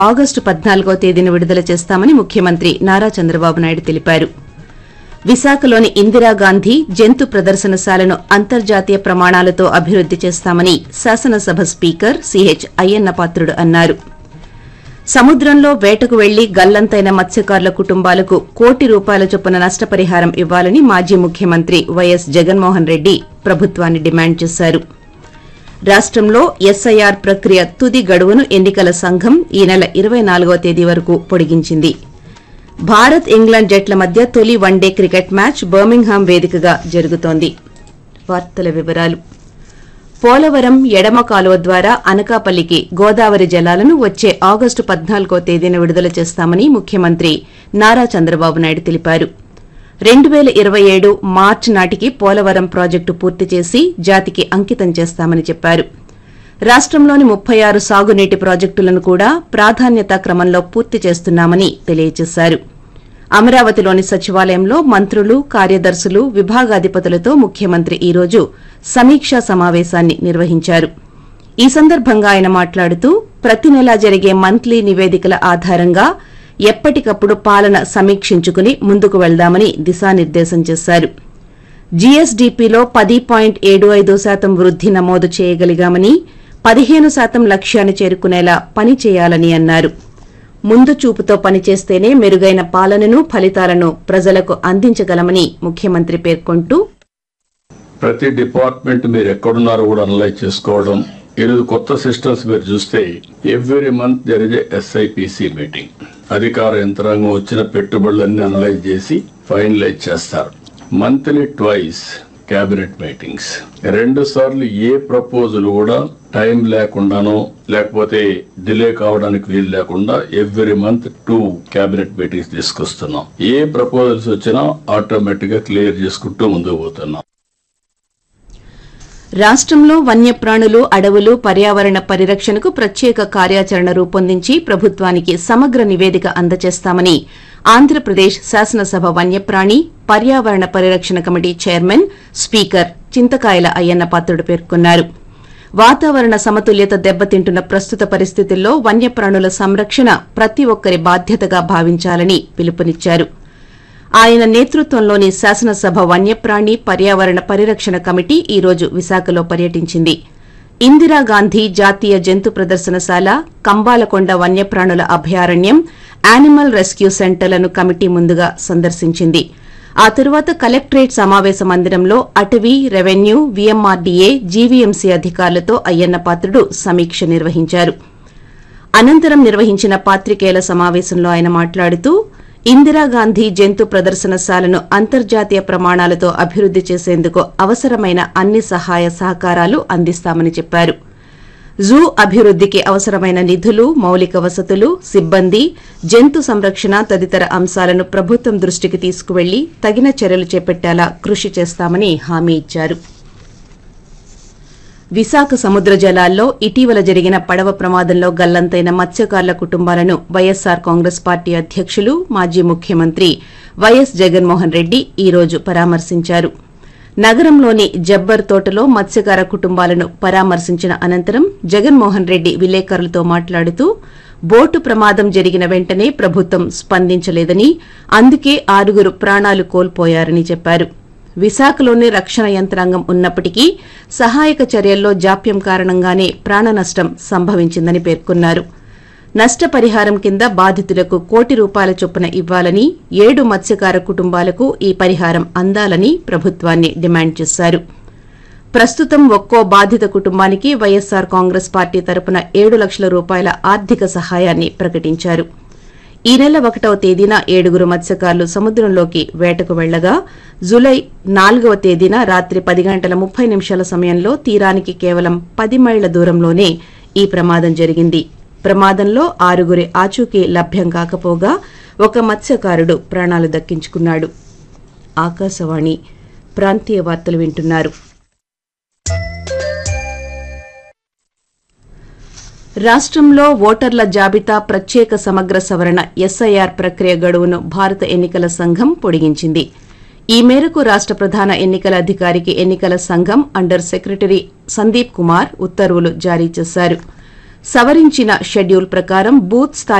August పద్నాలుగో తేదీన విడుదల చేస్తామని ముఖ్యమంత్రి నారా చంద్రబాబు నాయుడు తెలిపారు విశాఖలోని ఇందిరాగాంధీ జంతు ప్రదర్శనశాలను అంతర్జాతీయ ప్రమాణాలతో అభివృద్ది చేస్తామని శాసనసభ స్పీకర్ సిహెచ్ అయ్యన్నపాత్రుడు అన్నారు సముద్రంలో వేటకు వెళ్లి గల్లంతైన మత్స్యకారుల కుటుంబాలకు కోటి రూపాయల చొప్పున నష్టపరిహారం ఇవ్వాలని మాజీ ముఖ్యమంత్రి వైఎస్ జగన్మోహన్ రెడ్డి ప్రభుత్వాన్ని డిమాండ్ చేశారు రాష్టంలో ఎస్ఐఆర్ ప్రక్రియ తుది గడువును ఎన్నికల సంఘం ఈ నెల ఇరవై నాలుగవ తేదీ వరకు పొడిగించింది భారత్ ఇంగ్లాండ్ జట్ల మధ్య తొలి వన్డే క్రికెట్ మ్యాచ్ బర్మింగ్హామ్ వేదికగా జరుగుతోంది వార్తల వివరాలు పోలవరం ఎడమ కాలువ ద్వారా అనకాపల్లికి గోదావరి జలాలను వచ్చే ఆగస్టు పద్నాలుగో తేదీన విడుదల చేస్తామని ముఖ్యమంత్రి నారా చంద్రబాబు నాయుడు తెలిపారు రెండు పేల ఇరవై ఏడు మార్చి నాటికి పోలవరం ప్రాజెక్టు పూర్తి చేసి జాతికి అంకితం చేస్తామని చెప్పారు రాష్టంలోని ముప్పై ఆరు సాగునీటి ప్రాజెక్టులను కూడా ప్రాధాన్యతా క్రమంలో పూర్తి చేస్తున్నామని తెలియజేశారు అమరావతిలోని సచివాలయంలో మంత్రులు కార్యదర్శులు విభాగాధిపతులతో ముఖ్యమంత్రి ఈ రోజు సమీక్షా సమావేశాన్ని నిర్వహించారు ఈ సందర్భంగా ఆయన మాట్లాడుతూ ప్రతి నెలా జరిగే మంత్లీ నివేదికల ఆధారంగా ఎప్పటికప్పుడు పాలన సమీక్షించుకుని ముందుకు వెళ్దామని దిశానిర్దేశం చేశారు జీఎస్డీపీలో పది పాయింట్ ఏడు ఐదు శాతం వృద్ది నమోదు చేయగలిగామని పదిహేను శాతం లక్ష్యాన్ని చేరుకునేలా పని చేయాలని అన్నారు ముందు చూపుతో పనిచేస్తేనే మెరుగైన పాలనను ఫలితాలను ప్రజలకు అందించగలమని ముఖ్యమంత్రి పేర్కొంటూ ప్రతి డిపార్ట్మెంట్ మీరు ఎక్కడున్నారో కూడా అనలైజ్ చేసుకోవడం ఈరోజు కొత్త సిస్టమ్స్ మీరు చూస్తే every month there is SIPC meeting అధికార యంత్రాంగం వచ్చిన పెట్టుబడులన్నీ అనలైజ్ చేసి ఫైనలైజ్ చేస్తారు మంత్లీ ట్వైస్ క్యాబినెట్ మీటింగ్స్ రెండు సార్లు ఏ ప్రపోజల్ కూడా టైం లేకుండానో లేకపోతే డిలే కావడానికి వీలు లేకుండా every month two cabinet meetings తీసుకొస్తున్నాం ఏ ప్రపోజల్స్ వచ్చినా ఆటోమేటిక్ గా క్లియర్ చేసుకుంటూ ముందుకు పోతున్నాం రాష్టంలో వన్యప్రాణులు అడవులు పర్యావరణ పరిరక్షణకు ప్రత్యేక కార్యాచరణ రూపొందించి ప్రభుత్వానికి సమగ్ర నివేదిక అందజేస్తామని ఆంధ్రప్రదేశ్ శాసనసభ వన్యప్రాణి పర్యావరణ పరిరక్షణ committee chairman speaker Chintakayala Ayyannapatrudu పేర్కొన్నారు వాతావరణ సమతుల్యత దెబ్బతింటున్న ప్రస్తుత పరిస్థితుల్లో వన్యప్రాణుల సంరక్షణ ప్రతి ఒక్కరి బాధ్యతగా భావించాలని పిలుపునిచ్చారు ఆయన నేతృత్వంలోని శాసనసభ వన్యప్రాణి పర్యావరణ పరిరక్షణ కమిటీ ఈ రోజు విశాఖలో పర్యటించింది ఇందిరాగాంధీ జాతీయ జంతు ప్రదర్శనశాల కంబాలకొండ వన్యప్రాణుల అభయారణ్యం యానిమల్ రెస్క్యూ సెంటర్లను కమిటీ ముందుగా సందర్శించింది ఆ తరువాత కలెక్టరేట్ సమావేశ మందిరంలో అటవీ రెవెన్యూ వీఎంఆర్డీఏ జీవీఎంసీ అధికారులతో అయ్యన్న పాత్రుడు సమీక్ష నిర్వహించారు అనంతరం నిర్వహించిన పాత్రికేయుల సమావేశంలో ఆయన మాట్లాడుతూ ఇందిరాగాంధీ జంతు ప్రదర్శనశాలను అంతర్జాతీయ ప్రమాణాలతో అభివృద్ది చేసేందుకు అవసరమైన అన్ని సహాయ సహకారాలు అందిస్తామని చెప్పారు జూ అభివృద్దికి అవసరమైన నిధులు మౌలిక వసతులు సిబ్బంది జంతు సంరక్షణ తదితర అంశాలను ప్రభుత్వం దృష్టికి తీసుకువెళ్లి తగిన చర్యలు చేపట్టేలా కృషి చేస్తామని హామీ ఇచ్చారు విశాఖ సముద్ర జలాల్లో ఇటీవల జరిగిన పడవ ప్రమాదంలో గల్లంతైన మత్స్యకారుల కుటుంబాలను వైఎస్సార్ కాంగ్రెస్ పార్టీ అధ్యకులు మాజీ ముఖ్యమంత్రి వైఎస్ జగన్మోహన్ రెడ్డి ఈ రోజు పరామర్శించారు నగరంలోని జబ్బర్ తోటలో మత్స్యకార కుటుంబాలను పరామర్శించిన అనంతరం జగన్మోహన్ రెడ్డి విలేకరులతో మాట్లాడుతూ బోటు ప్రమాదం జరిగిన వెంటనే ప్రభుత్వం స్పందించలేదని అందుకే ఆరుగురు ప్రాణాలు కోల్పోయారని చెప్పారు విశాఖలోని రక్షణ యంత్రాంగం ఉన్నప్పటికీ సహాయక చర్యల్లో జాప్యం కారణంగానే ప్రాణ నష్టం సంభవించిందని పేర్కొన్నారు నష్టపరిహారం కింద బాధితులకు కోటి రూపాయల చొప్పున ఇవ్వాలని ఏడు మత్స్యకార కుటుంబాలకు ఈ పరిహారం అందాలని ప్రభుత్వాన్ని డిమాండ్ చేశారు ప్రస్తుతం ఒక్కో బాధిత కుటుంబానికి వైఎస్సార్ కాంగ్రెస్ పార్టీ తరపున ఏడు లక్షల రూపాయల ఆర్థిక సహాయాన్ని ప్రకటించారు ఈ నెల ఒకటవ తేదీన ఏడుగురు మత్స్యకారులు సముద్రంలోకి వేటకు వెళ్లగా జులై నాలుగవ తేదీన రాత్రి పది గంటల ముప్పై నిమిషాల సమయంలో తీరానికి కేవలం పది మైళ్ల దూరంలోనే ఈ ప్రమాదం జరిగింది ప్రమాదంలో ఆరుగురి ఆచూకీ లభ్యం కాకపోగా ఒక మత్స్యకారుడు ప్రాణాలు దక్కించుకున్నాడు ఆకాశవాణి ప్రాంతీయ వార్తలు వింటున్నారు రాష్టంలో ఓటర్ల జాబితా ప్రత్యేక సమగ్ర సవరణ ఎస్ఐఆర్ ప్రక్రియ గడువును భారత ఎన్నికల సంఘం పొడిగించింది ఈ మేరకు రాష్ట ప్రధాన ఎన్నికల అధికారికి ఎన్నికల సంఘం అండర్ సెక్రటరీ సందీప్ కుమార్ ఉత్తర్వులు జారీ చేశారు సవరించిన షెడ్యూల్ ప్రకారం బూత్ స్థాయి